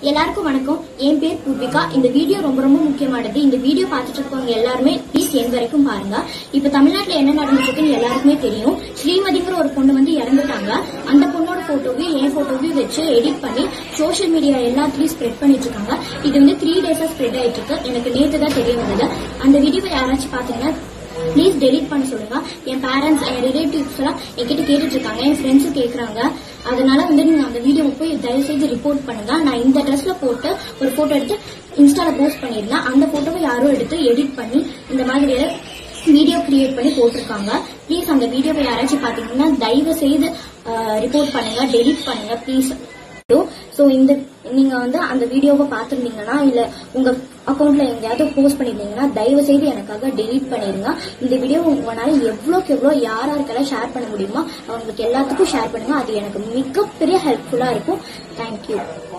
எல்லாருக்கும் வணக்கம் என் பேர் பூர்விகா இந்த வீடியோ ரொம்ப ரொம்ப முக்கியமானது இந்த வீடியோ பார்த்துட்டு இருக்கவங்க எல்லாருமே ப்ளீஸ் என் வரைக்கும் பாருங்க இப்ப தமிழ்நாட்டுல என்ன நடந்துச்சுன்னு எல்லாருக்குமே தெரியும் ஸ்ரீமதிங்கிற ஒரு பொண்ணு வந்து இறந்துட்டாங்க அந்த பொண்ணோட போட்டோவையும் என் போட்டோவையும் வச்சு எடிட் பண்ணி சோஷியல் மீடியா எல்லாத்துலயும் ஸ்ப்ரெட் பண்ணிட்டு இருக்காங்க இது வந்து த்ரீ டேஸா ஸ்ப்ரெட் ஆயிட்டு இருக்கு எனக்கு நேத்து தான் தெரிய வந்தது அந்த வீடியோவை யாராச்சும் பாத்தீங்கன்னா ப்ளீஸ் டெலீட் பண்ண சொல்லுங்க என் பேரண்ட்ஸ் என் ரிலேட்டிவ்ஸ் எல்லாம் என்கிட்ட கேட்டுட்டு இருக்காங்க என் ஃப்ரெண்ட்ஸும் கேக்குறாங்க அதனால வந்து நீங்க அந்த வீடியோவை போய் தயவு செய்து ரிப்போர்ட் பண்ணுங்க நான் இந்த ட்ரெஸ்ல போட்டு ஒரு போட்டோ எடுத்து இன்ஸ்டால போஸ்ட் பண்ணியிருந்தேன் அந்த போட்டோவை யாரோ எடுத்து எடிட் பண்ணி இந்த மாதிரி வீடியோ கிரியேட் பண்ணி போட்டிருக்காங்க ப்ளீஸ் அந்த வீடியோவை யாராச்சும் பாத்தீங்கன்னா தயவு செய்து ரிப்போர்ட் பண்ணுங்க டெலீட் பண்ணுங்க ப்ளீஸ் ஸோ இந்த நீங்க வந்து அந்த வீடியோவை பார்த்துருந்தீங்கன்னா இல்ல உங்க அக்கௌண்ட்ல எங்கேயாவது போஸ்ட் பண்ணிருந்தீங்கன்னா தயவு செய்து எனக்காக டெலீட் பண்ணிருங்க இந்த வீடியோ உங்களால எவ்வளோக்கு எவ்வளோ யார் யாருக்கெல்லாம் ஷேர் பண்ண முடியுமோ அவங்களுக்கு எல்லாத்துக்கும் ஷேர் பண்ணுங்க அது எனக்கு மிகப்பெரிய ஹெல்ப்ஃபுல்லா இருக்கும் தேங்க்யூ